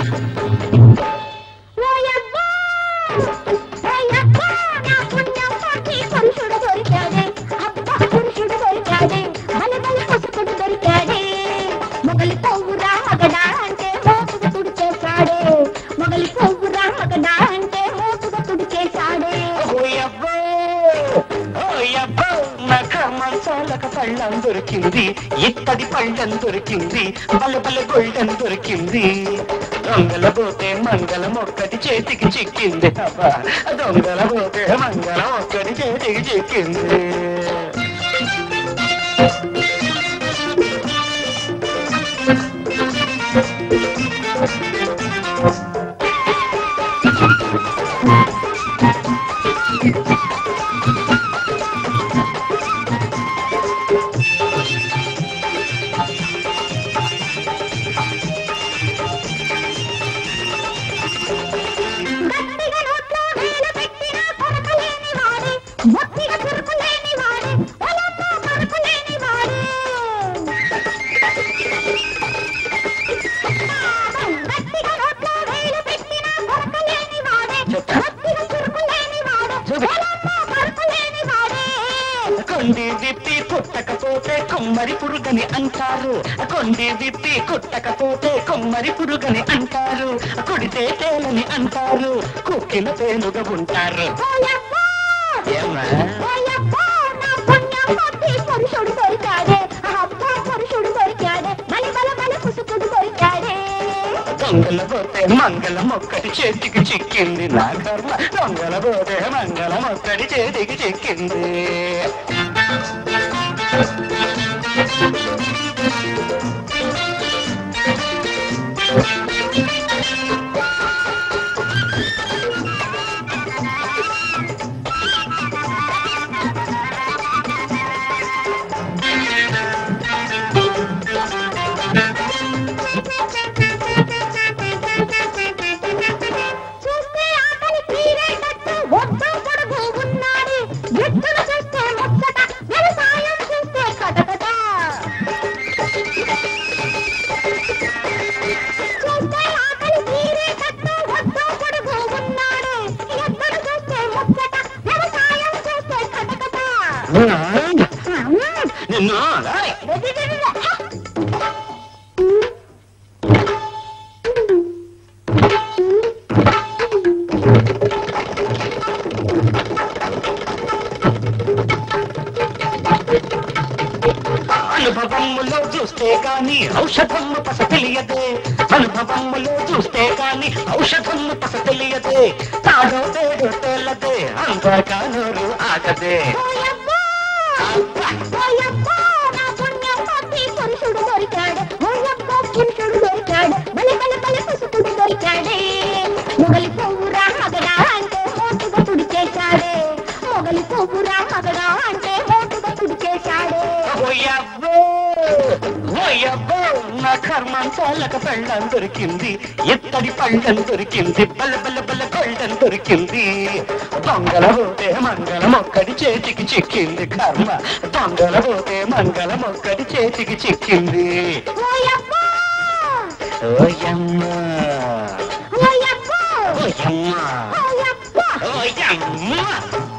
ఓయబ్బా! ఓయబ్బా! నా పుణ్యం పాటి పురుషుడు దొరికాడే. అబ్బా, పురుషుడు దొరికాడే. భలే భలే పుసుకుడు దొరికాడే. మొగలి పువ్వురా మగడా అంటే మోపుగా తుడిచేశాడే. మొగలి పువ్వురా మగడా అంటే మోపుగా తుడిచేశాడే. ఓయబ్బో ఓయబ్బో నాకు మంచాలకు పళ్ళం దొరికింది ఇత్తడి పళ్ళం దొరికింది బల బల గొళ్ళం దొరికింది దొంగల పోతే మంగళం ఒక్కటి చేతికి చిక్కింది అబ్బా దొంగల పోతే మంగళం ఒక్కటి చేతికి చిక్కింది గట్టిగా నోట్లో వేలు పెట్టినా కొరకలేని వాడే. మొట్టిగా చురుకులేని వాడే. పొలంలో పరుకులేని వాడే. గట్టిగా నోట్లో వేలు పెట్టినా కొరకలేని వాడే. మొట్టిగా చురుకులేని వాడే. పొలంలో పరుకులేని వాడే. కొండి విప్పి కుట్టకపోతే కొమ్మరి పురుగని అంటారు కొండి విప్పి కుట్టకపోతే కొమ్మరి పురుగని అంటారు కుడితే తేలని అంటారు కుక్కిన తేనుగా ఉంటారు ఓయబ్బా! ఏమ్మా? ఓయబ్బా! నా పుణ్యం పట్టి పురుషుడు దొరికాడే. అబ్బా, పురుషుడు దొరికాడే. బలి బల బల పుసుకుడు దొరికాడే. దొంగల పోతే మంగళం ఒక్కటి చేతికి చిక్కింది నా కర్మ దొంగల పోతే మంగళం ఒక్కటి చేతికి చిక్కింది చూస్తే ఆకలి తీరేటట్టు ఒడ్డు పొడుగు ఉన్నాడు. ఎత్తులు చూస్తే ముచ్చట, వ్యవసాయం చూస్తే కటకట. చూస్తే ఆకలి తీరేటట్టు ఒడ్డు పొడుగు ఉన్నాడు. ఎత్తులు చూస్తే ముచ్చట, వ్యవసాయం చూస్తే కటకట. నిన్ను రాయ్. అనుభవములో చూస్తే కాని ఔషధము పస తెలియదే అనుభవములో చూస్తే కాని ఔషధము పస తెలియదే తాడో తేడో తేలదే అందాక నోరు ఆగదే ఓయబ్బా! ఓయబ్బా! నా పుణ్యం పట్టి పురుషుడు దొరికాడు. ఓయబ్బా, పురుషుడు దొరికాడు. బలి బలి బలి పుసుకుడు దొరికాడే. మొగలి పువ్వురా మగడా అంటే మోటుగా తుడిచేశాడే. మొగలి పువ్వురా మగడా అంటే మోటుగా తుడిచేశాడే. ఓయబ్బో ఓయబ్బో నా కర్మంతాలకు పెళ్ళం దొరికింది ఇత్తడి పళ్ళం దొరికింది బల బల బల కొళ్ళం దొరికింది దొంగల పోతే మంగళం ఒక్కడి చేతికి చిక్కింది కర్మ దొంగల పోతే మంగళం ఒక్కడి చేతికి చిక్కింది ఓయబ్బా! ఓయమ్మ ఓయబ్బా! ఓయమ్మ ఓయబ్బా! ఓయమ్మ